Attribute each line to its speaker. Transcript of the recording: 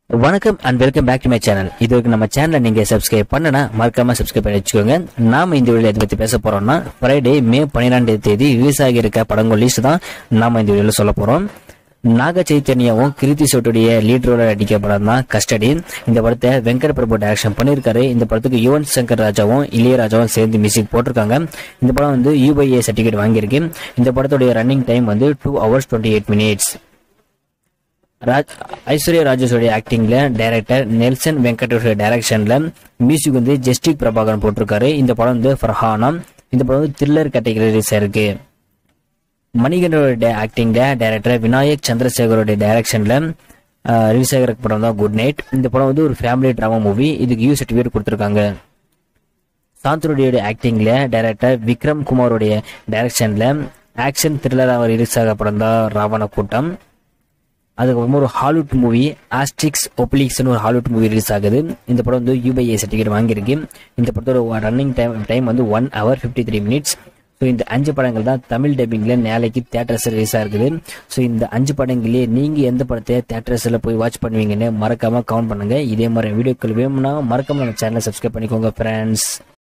Speaker 1: வணக்கம் and welcome back to my channel இது வரைக்கும் நம்ம சேனலை நீங்க சப்ஸ்கிரைப் பண்ணனா மறக்காம சப்ஸ்கிரைப் பண்ணி வச்சுக்கோங்க நாம இந்த வீடியோல எதை பத்தி பேச போறோம்னா ஃப்ரைடே மே பன்னிரெண்டாம் தேதி ரிலீஸ் ஆகியிருக்க படங்கள் லிஸ்ட் தான் நாம இந்த வீடியோல சொல்ல போறோம் நாக சைத்தன்யாவும் கிருத்தி சோட்டுடைய லீட் ரோல நடிக்க படம் தான் கஸ்டடி இந்த படத்தை வெங்கட் பிரபு டைரக்ஷன் பண்ணியிருக்காரு இந்த படத்துக்கு யுவன் சங்கர் ராஜாவும் இளையராஜாவும் சேர்ந்து மியூசிக் போட்டிருக்காங்க இந்த படம் வந்து யூபிஏ சர்டிஃபிகேட் வாங்கியிருக்கு இந்த படத்துடைய ரன்னிங் டைம் வந்து two hours twenty eight minutes Raj Aishwarya ராஜேஷோடைய ஆக்டிங்ல டைரக்டர் நெல்சன் வெங்கடேஷோட டைரக்ஷன்ல மியூசிக் வந்து ஜஸ்டிக் பிரபாகரன் போட்டிருக்காரு இந்த படம் வந்து ஃபர்ஹானா இந்த படம் வந்து த்ரில்லர் கேட்டகரிஸ் இருக்கு மணிகண்டோட ஆக்டிங்ல டைரக்டர் விநாயக் சந்திரசேகரோட டைரக்ஷன்ல ரிலீஸ் ஆகிற படம் தான் குட் நைட் இந்த படம் வந்து ஒரு ஃபேமிலி ட்ராமா மூவி இதுக்கு யூ சர்டிஃபிகேட் கொடுத்துருக்காங்க சாந்தனுடைய ஆக்டிங்ல டைரக்டர் விக்ரம் குமாரோடைய டைரக்ஷன்ல ஆக்ஷன் த்ரில்லராக ரிலீஸ் ஆக படம் தான் ராவண கூட்டம் அதுக்கப்புறமா ஒரு ஹாலிவுட் மூவி ஆஸ்டிக்ஸ் ஒப்ளிக்ஸ்னு ஒரு ஹாலிவுட் மூவி ரிலீஸ் ஆகுது இந்த படம் வந்து யூபிஐ சர்டிஃபிகேட் வாங்கியிருக்கு இந்த படத்தோட ரன்னிங் டைம் டைம் வந்து one hour fifty three minutes so இந்த அஞ்சு படங்கள் தான் தமிழ் டப்பிங்கில் நாளைக்கு தேட்டர்ஸ் ரிலீஸ் ஆகுது ஸோ இந்த அஞ்சு படங்களே நீங்கள் எந்த படத்தை தேட்டர்ஸில் போய் வாட்ச் பண்ணுவீங்கன்னு மறக்காமல் கவுண்ட் பண்ணுங்கள் இதே மாதிரி வீடியோக்கள் வேணும்னா மறக்காம நம்ம சேனலை சப்ஸ்கிரைப் பண்ணிக்கோங்க ஃப்ரெண்ட்ஸ்